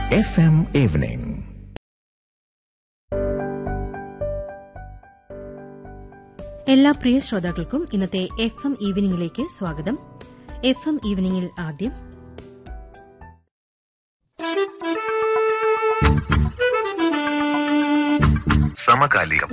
FM Evening. എല്ലാ പ്രിയ ശ്രോതാക്കൾക്കും ഇന്നത്തെ എഫ് എം ഈവനിംഗിലേക്ക് സ്വാഗതം എഫ് എം ഈവനിംഗിൽ ആദ്യം സമകാലികം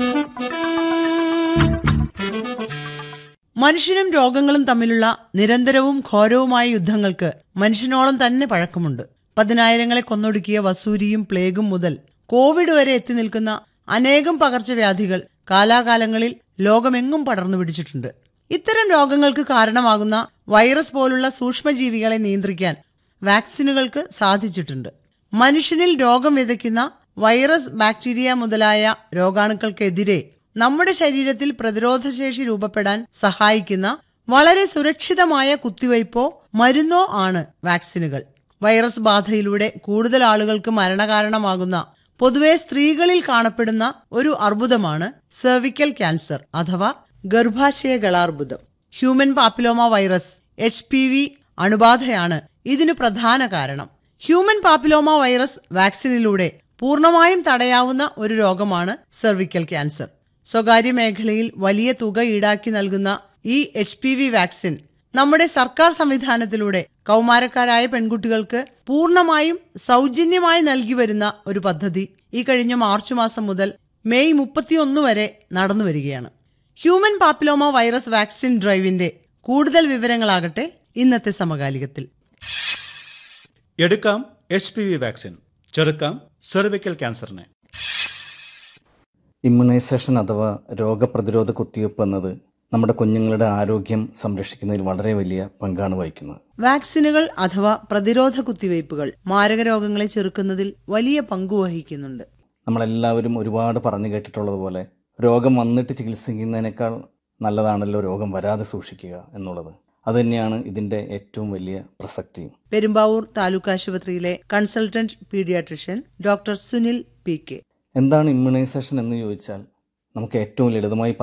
മനുഷ്യനും രോഗങ്ങളും തമ്മിലുള്ള നിരന്തരവും ഘോരവുമായ യുദ്ധങ്ങൾക്ക് മനുഷ്യനോളം തന്നെ പഴക്കമുണ്ട് പതിനായിരങ്ങളെ കൊന്നൊടുക്കിയ വസൂരിയും പ്ലേഗും മുതൽ കോവിഡ് വരെ എത്തി നിൽക്കുന്ന അനേകം പകർച്ചവ്യാധികൾ കാലാകാലങ്ങളിൽ ലോകമെങ്ങും പടർന്നു പിടിച്ചിട്ടുണ്ട് ഇത്തരം രോഗങ്ങൾക്ക് കാരണമാകുന്ന വൈറസ് പോലുള്ള സൂക്ഷ്മജീവികളെ നിയന്ത്രിക്കാൻ വാക്സിനുകൾക്ക് സാധിച്ചിട്ടുണ്ട് മനുഷ്യനിൽ രോഗം വിതയ്ക്കുന്ന വൈറസ് ബാക്ടീരിയ മുതലായ രോഗാണുക്കൾക്കെതിരെ നമ്മുടെ ശരീരത്തിൽ പ്രതിരോധശേഷി രൂപപ്പെടാൻ സഹായിക്കുന്ന വളരെ സുരക്ഷിതമായ കുത്തിവയ്പോ മരുന്നോ ആണ് വാക്സിനുകൾ വൈറസ് ബാധയിലൂടെ കൂടുതൽ ആളുകൾക്ക് മരണകാരണമാകുന്ന പൊതുവെ സ്ത്രീകളിൽ കാണപ്പെടുന്ന ഒരു അർബുദമാണ് സെർവിക്കൽ ക്യാൻസർ അഥവാ ഗർഭാശയ ഗളാർബുദം human papilloma virus H P V അണുബാധയാണ് ഇതിനു പ്രധാന കാരണം ഹ്യൂമൻ പാപ്പിലോമ വൈറസ് വാക്സിനിലൂടെ പൂർണ്ണമായും തടയാവുന്ന ഒരു രോഗമാണ് സെർവിക്കൽ ക്യാൻസർ സ്വകാര്യ മേഖലയിൽ വലിയ തുക ഈടാക്കി നൽകുന്ന ഈ എച്ച് പി വി വാക്സിൻ നമ്മുടെ സർക്കാർ സംവിധാനത്തിലൂടെ കൗമാരക്കാരായ പെൺകുട്ടികൾക്ക് പൂർണ്ണമായും സൗജന്യമായി നൽകി വരുന്ന ഒരു പദ്ധതി ഈ കഴിഞ്ഞ മാർച്ച് മാസം മുതൽ മെയ് മുപ്പത്തിയൊന്ന് വരെ നടന്നു വരികയാണ് ഹ്യൂമൻ പാപ്പിലോമ വൈറസ് വാക്സിൻ ഡ്രൈവിന്റെ കൂടുതൽ വിവരങ്ങളാകട്ടെ ഇന്നത്തെ സമകാലികത്തിൽ എടുക്കാം എച്ച് പി വി വാക്സിൻ ചെറുക്കാം സെർവിക്കൽ ക്യാൻസറിനെ ഇമ്മ്യൂണൈസേഷൻ അഥവാ രോഗപ്രതിരോധ കുത്തിവയ്പ്പ് എന്നത് നമ്മുടെ കുഞ്ഞുങ്ങളുടെ ആരോഗ്യം സംരക്ഷിക്കുന്നതിൽ വളരെ വലിയ പങ്കാണ് വഹിക്കുന്നത് വാക്സിനുകൾ അഥവാ പ്രതിരോധ കുത്തിവയ്പ്പുകൾ മാരക രോഗങ്ങളെ ചെറുക്കുന്നതിൽ വലിയ പങ്കു വഹിക്കുന്നുണ്ട് നമ്മളെല്ലാവരും ഒരുപാട് പറഞ്ഞു കേട്ടിട്ടുള്ളതുപോലെ രോഗം വന്നിട്ട് ചികിത്സിക്കുന്നതിനേക്കാൾ നല്ലതാണല്ലോ രോഗം വരാതെ സൂക്ഷിക്കുക എന്നുള്ളത് അതുതന്നെയാണ് ഇതിൻ്റെ ഏറ്റവും വലിയ പ്രസക്തിയും പെരുമ്പാവൂർ താലൂക്ക് ആശുപത്രിയിലെ consultant paediatrician doctor Sunil P K എന്താണ് ഇമ്മ്യൂണൈസേഷൻ എന്ന് ചോദിച്ചാൽ നമുക്ക് ഏറ്റവും ലളിതമായി